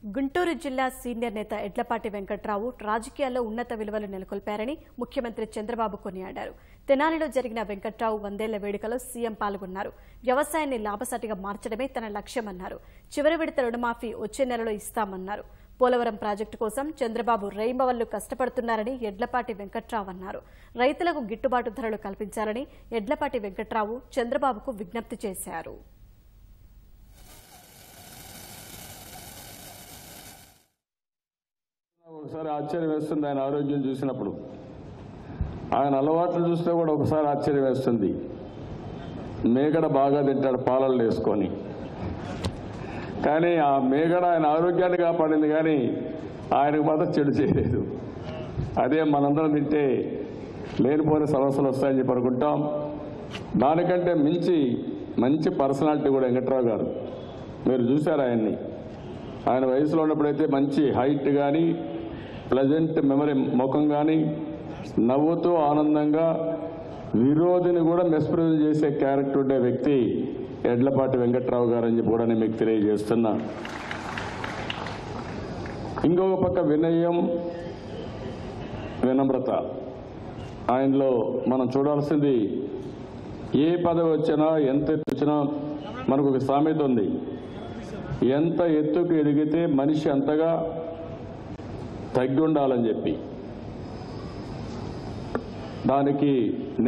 గుంటూరు జిల్లా సీనియర్ నేత ఎడ్లపాటి వెంకట్రావు రాజకీయాల్లో ఉన్నత విలువలు నెలకొల్పారని ముఖ్యమంత్రి చంద్రబాబు కొనియాడారు తెనాలిలో జరిగిన వెంకట్రావు వందేళ్ల వేడుకలో సీఎం పాల్గొన్నారు వ్యవసాయాన్ని లాభసాటిగా మార్చడమే తన లక్ష్యమన్నారు చివరి విడత రుణమాఫీ వచ్చే నెలలో ఇస్తామన్నారు పోలవరం ప్రాజెక్టు కోసం చంద్రబాబు రైంబవళ్లు కష్టపడుతున్నారని ఎడ్లపాటి వెంకట్రావు అన్నారు రైతులకు గిట్టుబాటు ధరలు కల్పించాలని ఎడ్లపాటి వెంకట్రావు చంద్రబాబుకు విజ్ఞప్తి చేశారు ఒకసారి ఆశ్చర్యం వేస్తుంది ఆయన ఆరోగ్యం చూసినప్పుడు ఆయన అలవాట్లు చూస్తే కూడా ఒకసారి ఆశ్చర్యం వేస్తుంది మేగడ బాగా తింటాడు పాలలు వేసుకొని కానీ ఆ మేగడ ఆయన ఆరోగ్యాన్ని కాపాడింది కానీ ఆయనకు మాత్రం చెడు చేయలేదు అదే మనందరం తింటే లేనిపోని సమస్యలు వస్తాయని చెప్పి అనుకుంటాం దానికంటే మించి మంచి పర్సనాలిటీ కూడా వెంకట్రావు గారు మీరు చూశారు ఆయన్ని ఆయన వయసులో ఉన్నప్పుడైతే మంచి హైట్ కానీ ప్లెజెంట్ మెమరీ ముఖం కానీ నవ్వుతూ ఆనందంగా విరోధిని కూడా మెస్ప్రైజ్ చేసే క్యారెక్టర్ ఉండే వ్యక్తి ఎడ్లపాటి వెంకట్రావు గారు అని చెప్పి కూడా నేను మీకు తెలియజేస్తున్నా ఇంకొక పక్క వినయం వినమ్రత ఆయనలో మనం చూడాల్సింది ఏ పదవి వచ్చినా ఎంత ఎత్తు వచ్చినా మనకు ఒక సామెత ఉంది ఎంత ఎత్తుకు ఎదిగితే మనిషి అంతగా తగ్గి ఉండాలని చెప్పి దానికి